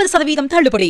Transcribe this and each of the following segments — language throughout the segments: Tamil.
இருபது சதவீதம் தள்ளுபடி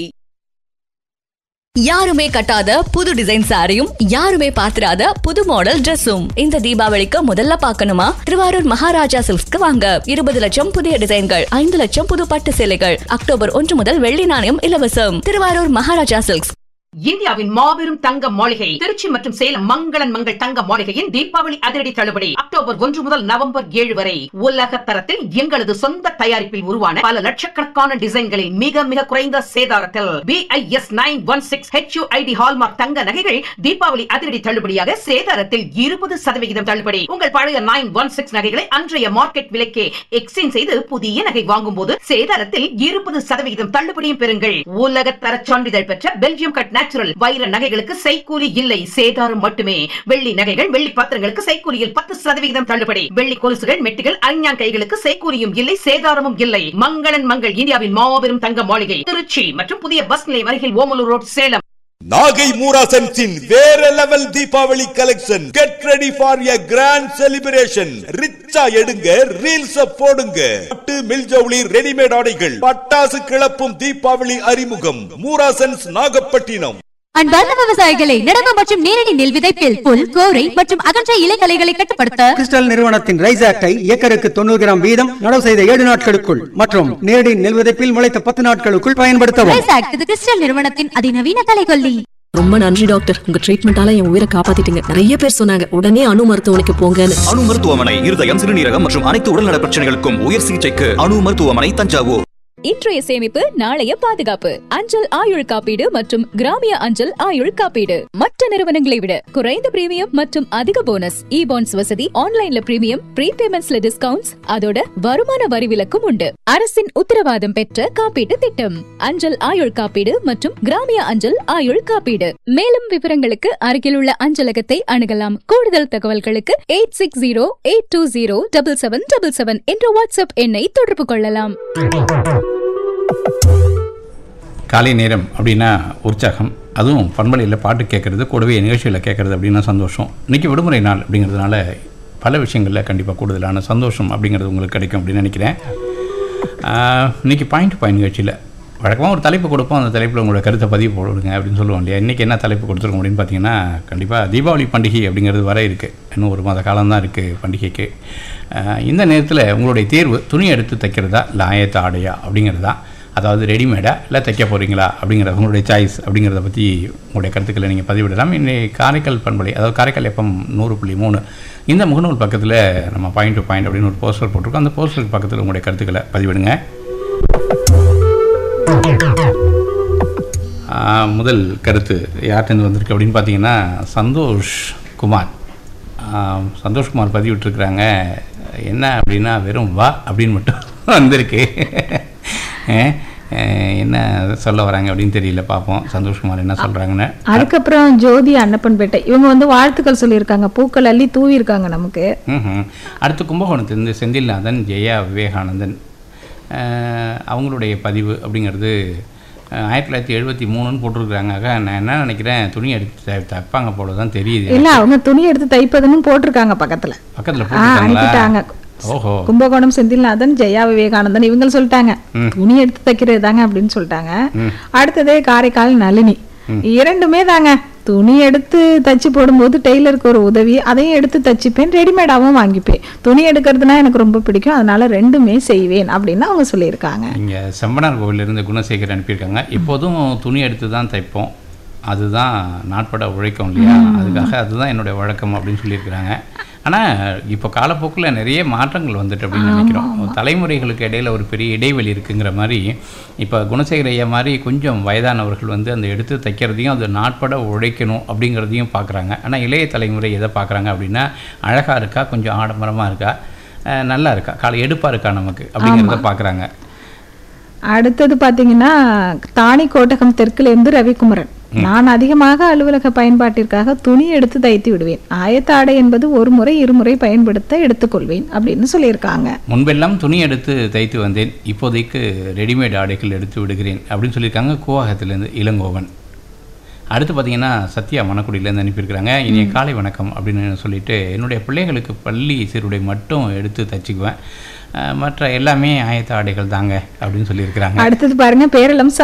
யாருமே கட்டாத புது டிசைன் சாரியும் யாருமே பாத்திராத புது மாடல் Dressum இந்த தீபாவளிக்கு முதல்ல பார்க்கணுமா திருவாரூர் மகாராஜா சில்க்ஸ்க்கு வாங்க இருபது லட்சம் புதிய டிசைன்கள் ஐந்து லட்சம் புது பட்டு சேலைகள் அக்டோபர் ஒன்று முதல் வெள்ளி நாணயம் இலவசம் திருவாரூர் மகாராஜா சில்க்ஸ் இந்தியாவின் மாபெரும் தங்க மாளிகை திருச்சி மற்றும் சேலம் மங்களன் மங்கள் தங்க மாளிகையின் தீபாவளி அதிரடி தள்ளுபடி அக்டோபர் ஒன்று முதல் நவம்பர் ஏழு வரை உலக தரத்தில் எங்களது சொந்த தயாரிப்பில் உருவான பல லட்சக்கணக்கான டிசைன்களில் மிக மிக குறைந்த சேதாரத்தில் B I S nine one six H U I D hallmark தங்க நகைகள் தீபாவளி அதிரடி தள்ளுபடியாக சேதாரத்தில் இருபது சதவிகிதம் தள்ளுபடி உங்கள் பழைய நைன் ஒன் சிக்ஸ் நகைகளை அன்றைய மார்க்கெட் விலைக்கே எக்ஸ்சேஞ்ச் செய்து புதிய நகை வாங்கும் போது சேதாரத்தில் இருபது சதவிகிதம் தள்ளுபடியும் பெறுங்கள் உலக தர சான்றிதழ் பெற்ற பெல்ஜியம் கட் நேச்சுரல் வைர நகைகளுக்கு செய்கூலி இல்லை சேதாரம் மட்டுமே வெள்ளி நகைகள் வெள்ளி பாத்திரங்களுக்கு செய்கூலியில் பத்து சதவிகிதம் தள்ளுபடி வெள்ளி கொலுசுகள் மெட்டிகள் அஞ்ஞான் கைகளுக்கு செய்கூலியும் இல்லை சேதாரமும் இல்லை மங்களன் மங்கள் இந்தியாவின் மாபெரும் தங்க மாளிகை திருச்சி மற்றும் புதிய பஸ் நிலையம் அருகில் ஓமலூர் ரோட் சேலம் நாகை மூராசன்ஸின் வேற level Deepavali collection get ready for a grand celebration ரிச்சா எடுங்க ரீல்ஸ் போடுங்க பட்டு மில்ஜவுளி ரெடிமேட் ஆடைகள் பட்டாசு கிளப்பும் தீபாவளி அறிமுகம் மூராசன்ஸ் நாகப்பட்டினம் அன்பார்ந்த விவசாயிகளை நடவு மற்றும் நேரடி நெல் விதைப்பில் புல் கோரை மற்றும் அகன்ற இலைகளைகளை கட்டுப்படுத்த கிறிஸ்டல் நிறுவனத்தின் ரைஸ் ஆக்டை ஏக்கருக்கு தொண்ணூறு கிராம் வீதம் நடவு செய்த ஏழு நாட்களுக்குள் மற்றும் நேரடி நெல் விதைப்பில் முளைத்த பத்து நாட்களுக்குள் பயன்படுத்தவும் ரைஸ் ஆக்ட் இது கிறிஸ்டல் நிறுவனத்தின் அதிநவீன கலைகொல்லி ரொம்ப நன்றி டாக்டர் உங்க ட்ரீட்மெண்டால என் உயிரை காப்பாத்திட்டீங்க நிறைய பேர் சொன்னாங்க உடனே அணு மருத்துவமனைக்கு போங்கன்னு அணு மருத்துவமனை இருதயம் சிறுநீரகம் மற்றும் அனைத்து உடல்நல பிரச்சனைகளுக்கும் உயர் சிகிச்சைக்கு அணு மருத்துவமனை தஞ்சாவூர் இன்றைய சேமிப்பு நாளைய பாதுகாப்பு அஞ்சல் ஆயுள் காப்பீடு மற்றும் கிராமிய அஞ்சல் ஆயுள் காப்பீடு மற்ற நிறுவனங்களை விட குறைந்த பிரீமியம் மற்றும் அதிக போனஸ் இ பாண்ட்ஸ் வசதி ஆன்லைன்ல பிரீமியம் ப்ரீபேமெண்ட்ஸ்ல டிஸ்கவுண்ட்ஸ் அதோட வருமான வரி விலக்கும் உண்டு அரசின் உத்தரவாதம் பெற்ற காப்பீட்டு திட்டம் அஞ்சல் ஆயுள் காப்பீடு மற்றும் கிராமிய அஞ்சல் ஆயுள் காப்பீடு மேலும் விவரங்களுக்கு அருகில் உள்ள அஞ்சலகத்தை அணுகலாம் கூடுதல் தகவல்களுக்கு eight six zero eight two zero double seven double seven என்ற வாட்ஸ்அப் எண்ணை தொடர்பு கொள்ளலாம் காலை நேரம் அப்படின்னா உற்சாகம் அதுவும் பண்பலையில் பாட்டு கேட்குறது கூடவே நிகழ்ச்சியில் கேட்குறது அப்படின்னா சந்தோஷம் இன்றைக்கி விடுமுறை நாள் அப்படிங்கிறதுனால பல விஷயங்களில் கண்டிப்பாக கூடுதலான சந்தோஷம் அப்படிங்கிறது உங்களுக்கு கிடைக்கும் அப்படின்னு நினைக்கிறேன் ஆஹ், இன்னைக்கு பாயிண்ட் பாயிண்ட் நிகழ்ச்சியில் வழக்கமாக ஒரு தலைப்பு கொடுப்போம் அந்த தலைப்பில் உங்களோட கருத்தை பதிவு போடுங்க அப்படின்னு சொல்லுவோம் இல்லையா இன்றைக்கி என்ன தலைப்பு கொடுத்துருக்கோம் அப்படின்னு பார்த்தீங்கன்னா கண்டிப்பாக தீபாவளி பண்டிகை அப்படிங்கிறது வர இருக்குது இன்னும் ஒரு மாத காலம்தான் இருக்குது பண்டிகைக்கு ஆஹ், இந்த நேரத்தில் உங்களுடைய தேர்வு துணி எடுத்து தைக்கிறதா இல்லை ஆயத்த ஆடையா அப்படிங்கிறதா அதாவது ரெடிமேடா இல்லை தைக்க போகிறீங்களா அப்படிங்கிற உங்களுடைய சாய்ஸ் அப்படிங்கிறத பற்றி உங்களுடைய கருத்துக்களை நீங்கள் பதிவிடலாம் இன்னைக்கு காரைக்கால் பண்பலை அதாவது காரைக்கால் எஃப்எம் நூறு புள்ளி மூணு இந்த முகநூல் பக்கத்தில் நம்ம பாயிண்ட் டு பாயிண்ட் அப்படின்னு ஒரு போஸ்டர் போட்டிருக்கோம் அந்த போஸ்டருக்கு பக்கத்தில் உங்களுடைய கருத்துக்களை பதிவிடுங்க ஆ, முதல் கருத்து யார்கிட்டருந்து வந்திருக்கு அப்படின்னு பார்த்தீங்கன்னா சந்தோஷ் குமார் ஆ, சந்தோஷ்குமார் பதிவிட்டிருக்கிறாங்க என்ன அப்படின்னா வெறும் வா அப்படின்னு மட்டும் வந்திருக்கு ஏ, ஏ, என்ன சொல்ல வராங்க அப்படின்னு தெரியல பார்ப்போம் சந்தோஷ்குமார் என்ன சொல்கிறாங்கன்னு அதுக்கப்புறம் ஜோதி அன்னப்பன்பேட்டை இவங்க வந்து வாழ்த்துக்கள் சொல்லியிருக்காங்க பூக்கள் அள்ளி தூவி இருக்காங்க நமக்கு ம்ஹும். அடுத்து கும்பகோணத்திலிருந்து செந்தில்நாதன் ஜெயா விவேகானந்தன் அஹ், அவங்களுடைய பதிவு அப்படிங்கிறது அஹ், ஆயிரத்தி தொள்ளாயிரத்தி எழுபத்தி மூணுன்னு போட்டிருக்கிறாங்க ஆக நான் என்ன நினைக்கிறேன் துணி எடுத்து த- தைப்பாங்க போல தான் தெரியுது இல்ல அவங்க துணி எடுத்து தைப்பதுன்னு போட்டிருக்காங்க பக்கத்துல பக்கத்தில் ஆ, அனுப்பிட்டாங்க போட்டிருக்காங்களா ஓஹோ கும்பகோணம் செந்தில்நாதன் ஜெயா விவேகானந்தன் இவங்க சொல்லிட்டாங்க துணி எடுத்து தைக்கிறது தாங்க அப்படின்னு சொல்லிட்டாங்க அடுத்ததே காரைக்கால் நளினி இரண்டுமே தாங்க துணி எடுத்து தச்சு போடும்போது டெய்லருக்கு ஒரு உதவி அதையும் எடுத்து தச்சுப்பேன் ரெடிமேடாவும் வாங்கிப்பேன் துணி எடுக்கிறதுனா எனக்கு ரொம்ப பிடிக்கும் அதனால ரெண்டுமே செய்வேன் அப்படின்னு அவங்க சொல்லியிருக்காங்க இங்கே செம்பனார் கோவிலிருந்து குணசேகர் அனுப்பியிருக்காங்க இப்போதும் துணி எடுத்து தான் தைப்போம் அதுதான் நாட்பட உழைக்கும் இல்லையா அதுக்காக அதுதான் என்னுடைய வழக்கம் அப்படின்னு சொல்லியிருக்கிறாங்க ஆனால் இப்போ காலப்போக்கில் நிறைய மாற்றங்கள் வந்துட்டு அப்படின்னு நினைக்கிறோம் தலைமுறைகளுக்கு இடையில ஒரு பெரிய இடைவெளி இருக்குங்கிற மாதிரி இப்போ குணசேகர் ஐயா மாதிரி கொஞ்சம் வயதானவர்கள் வந்து அந்த எடுத்து தைக்கிறதையும் அது நாட்பட உழைக்கணும் அப்படிங்கிறதையும் பார்க்குறாங்க ஆனால் இளைய தலைமுறை எதை பார்க்குறாங்க அப்படின்னா அழகாக இருக்கா கொஞ்சம் ஆடம்பரமாக இருக்கா அஹ் நல்லா இருக்கா காலை எடுப்பாக இருக்கா நமக்கு அப்படிங்கிறத பார்க்குறாங்க அடுத்தது பாத்தீங்கன்னா தானி கோட்டகம் தெற்குல இருந்து ரவிக்குமரன் நான் அதிகமாக அலுவலக பயன்பாட்டிற்காக துணி எடுத்து தைத்து விடுவேன் ஆயத்த ஆடை என்பது ஒரு முறை இருமுறை பயன்படுத்த எடுத்துக்கொள்வேன் அப்படின்னு சொல்லியிருக்காங்க முன்பெல்லாம் துணி எடுத்து தைத்து வந்தேன் இப்போதைக்கு ரெடிமேட் ஆடைகள் எடுத்து விடுகிறேன் அப்படின்னு சொல்லியிருக்காங்க கூவாகத்திலேருந்து இளங்கோவன் அடுத்து பார்த்தீங்கன்னா சத்யா மணக்குடியிலேருந்து அனுப்பியிருக்கிறாங்க இனிய காலை வணக்கம் அப்படின்னு சொல்லிட்டு என்னுடைய பிள்ளைகளுக்கு பள்ளி சீருடை மட்டும் எடுத்து தச்சுக்குவேன் அஹ் மற்ற எல்லாமே ஆயத்த ஆடைகள் தாங்க அப்படின்னு சொல்லியிருக்கிறாங்க அடுத்தது பாருங்க பேரளம்